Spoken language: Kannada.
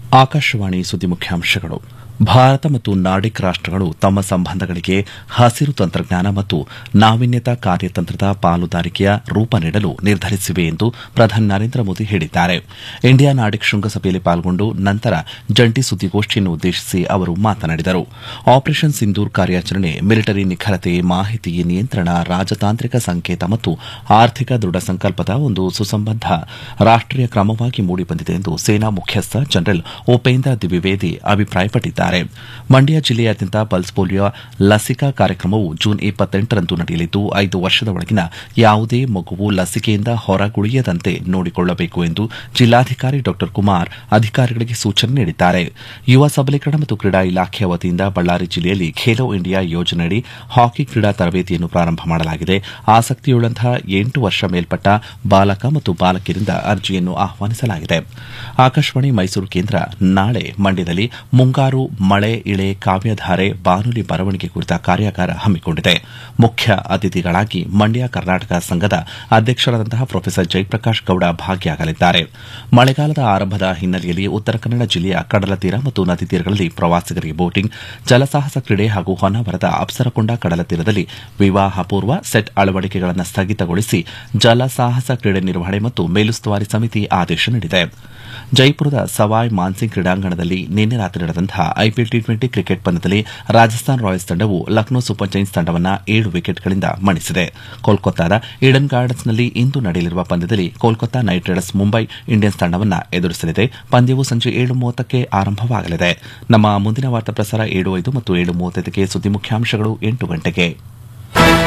ಆಕಾಶವಾಣಿ ಸುದ್ದಿ ಮುಖ್ಯಾಂಶಗಳು ಭಾರತ ಮತ್ತು ನಾರ್ಡಿಕ್ ರಾಷ್ಟಗಳು ತಮ್ಮ ಸಂಬಂಧಗಳಿಗೆ ಹಸಿರು ತಂತ್ರಜ್ಞಾನ ಮತ್ತು ನಾವೀನ್ಯತಾ ಕಾರ್ಯತಂತ್ರದ ಪಾಲುದಾರಿಕೆಯ ರೂಪ ನೀಡಲು ನಿರ್ಧರಿಸಿವೆ ಎಂದು ಪ್ರಧಾನಿ ನರೇಂದ್ರ ಮೋದಿ ಹೇಳಿದ್ದಾರೆ ಇಂಡಿಯಾ ನಾರ್ಡಿಕ್ ಶೃಂಗಸಭೆಯಲ್ಲಿ ಪಾಲ್ಗೊಂಡು ನಂತರ ಜಂಟಿ ಸುದ್ದಿಗೋಷ್ಠಿಯನ್ನು ಉದ್ದೇಶಿಸಿ ಅವರು ಮಾತನಾಡಿದರು ಆಪರೇಷನ್ ಸಿಂಧೂರ್ ಕಾರ್ಯಾಚರಣೆ ಮಿಲಿಟರಿ ನಿಖರತೆ ಮಾಹಿತಿ ನಿಯಂತ್ರಣ ರಾಜತಾಂತ್ರಿಕ ಸಂಕೇತ ಮತ್ತು ಆರ್ಥಿಕ ದೃಢ ಸಂಕಲ್ಪದ ಒಂದು ಸುಸಂಬದ್ಧ ರಾಷ್ಟೀಯ ಕ್ರಮವಾಗಿ ಮೂಡಿಬಂದಿದೆ ಎಂದು ಸೇನಾ ಮುಖ್ಯಸ್ಥ ಜನರಲ್ ಉಪೇಂದ್ರ ದ್ವಿವೇದಿ ಅಭಿಪ್ರಾಯಪಟ್ಟಿದ್ದಾರೆ ಮಂಡ್ಯ ಜಿಲ್ಲೆಯಾದ್ಯಂತ ಪಲ್ಸ್ ಪೋಲಿಯೋ ಲಸಿಕಾ ಕಾರ್ಯಕ್ರಮವು ಜೂನ್ ಇಪ್ಪತ್ತೆಂಟರಂದು ನಡೆಯಲಿದ್ದು ಐದು ವರ್ಷದ ಒಳಗಿನ ಯಾವುದೇ ಮಗುವು ಲಸಿಕೆಯಿಂದ ಹೊರಗುಳಿಯದಂತೆ ನೋಡಿಕೊಳ್ಳಬೇಕು ಎಂದು ಜಿಲ್ಲಾಧಿಕಾರಿ ಡಾ ಕುಮಾರ್ ಅಧಿಕಾರಿಗಳಿಗೆ ಸೂಚನೆ ನೀಡಿದ್ದಾರೆ ಯುವ ಸಬಲೀಕರಣ ಮತ್ತು ಕ್ರೀಡಾ ಇಲಾಖೆಯ ವತಿಯಿಂದ ಬಳ್ಳಾರಿ ಜಿಲ್ಲೆಯಲ್ಲಿ ಖೇಲೋ ಇಂಡಿಯಾ ಯೋಜನೆಯಡಿ ಹಾಕಿ ಕ್ರೀಡಾ ತರಬೇತಿಯನ್ನು ಪ್ರಾರಂಭ ಮಾಡಲಾಗಿದೆ ಆಸಕ್ತಿಯುಳ್ಳಂತಹ ಎಂಟು ವರ್ಷ ಮೇಲ್ಪಟ್ಟ ಬಾಲಕ ಮತ್ತು ಬಾಲಕಿಯರಿಂದ ಅರ್ಜಿಯನ್ನು ಆಹ್ವಾನಿಸಲಾಗಿದೆ ಆಕಾಶವಾಣಿ ಮೈಸೂರು ಕೇಂದ್ರ ನಾಳೆ ಮಂಡ್ಯದಲ್ಲಿ ಮುಂಗಾರು ಮಳೆ ಇಳೆ ಕಾವ್ಯಧಾರೆ ಬಾನುಲಿ ಬರವಣಿಗೆ ಕುರಿತ ಕಾರ್ಯಾಗಾರ ಹಮ್ಮಿಕೊಂಡಿದೆ ಮುಖ್ಯ ಅತಿಥಿಗಳಾಗಿ ಮಂಡ್ಯ ಕರ್ನಾಟಕ ಸಂಘದ ಅಧ್ಯಕ್ಷರಾದಂತಹ ಪ್ರೊಫೆಸರ್ ಜಯಪ್ರಕಾಶ್ ಗೌಡ ಭಾಗಿಯಾಗಲಿದ್ದಾರೆ ಮಳೆಗಾಲದ ಆರಂಭದ ಹಿನ್ನೆಲೆಯಲ್ಲಿ ಉತ್ತರ ಕನ್ನಡ ಜಿಲ್ಲೆಯ ಕಡಲ ತೀರ ಮತ್ತು ನದಿ ತೀರಗಳಲ್ಲಿ ಪ್ರವಾಸಿಗರಿಗೆ ಬೋಟಿಂಗ್ ಜಲಸಾಹಸ ಕ್ರೀಡೆ ಹಾಗೂ ಹೊನ್ನಾವರದ ಅಪ್ಸರಕೊಂಡ ಕಡಲ ತೀರದಲ್ಲಿ ವಿವಾಹ ಪೂರ್ವ ಸೆಟ್ ಅಳವಡಿಕೆಗಳನ್ನು ಸ್ಥಗಿತಗೊಳಿಸಿ ಜಲಸಾಹಸ ಕ್ರೀಡೆ ನಿರ್ವಹಣೆ ಮತ್ತು ಮೇಲುಸ್ತುವಾರಿ ಸಮಿತಿ ಆದೇಶ ನೀಡಿದೆ ಜೈಪುರದ ಸವಾಯ್ ಮಾನ್ಸಿಂಗ್ ಕ್ರೀಡಾಂಗಣದಲ್ಲಿ ನಿನ್ನೆ ರಾತ್ರಿ ನಡೆದಂತಹ ಐಪಿಎಲ್ ಟಿ ಟ್ವೆಂಟಿ ಕ್ರಿಕೆಟ್ ಪಂದ್ಯದಲ್ಲಿ ರಾಜಸ್ಥಾನ್ ರಾಯಲ್ಸ್ ತಂಡವು ಲಕ್ನೋ ಸೂಪರ್ ಜೈನ್ಸ್ ತಂಡವನ್ನು ಏಳು ವಿಕೆಟ್ಗಳಿಂದ ಮಣಿಸಿದೆ ಕೋಲ್ಕತ್ತಾದ ಈಡನ್ ಗಾರ್ಡನ್ಸ್ನಲ್ಲಿ ಇಂದು ನಡೆಯಲಿರುವ ಪಂದ್ಯದಲ್ಲಿ Kolkata Knight Riders Mumbai Indians ತಂಡವನ್ನು ಎದುರಿಸಲಿದೆ ಪಂದ್ಯವು ಸಂಜೆ ಏಳು ಮೂವತ್ತಕ್ಕೆ ಆರಂಭವಾಗಲಿದೆ ನಮ್ಮ ಮುಂದಿನ ವಾರ್ತಾ ಪ್ರಸಾರ ಏಳು ಐದು ಮತ್ತು ಏಳು ಮೂವತ್ತೈದಕ್ಕೆ ಸುದ್ದಿ ಮುಖ್ಯಾಂಶಗಳು ಎಂಟು ಗಂಟೆಗೆ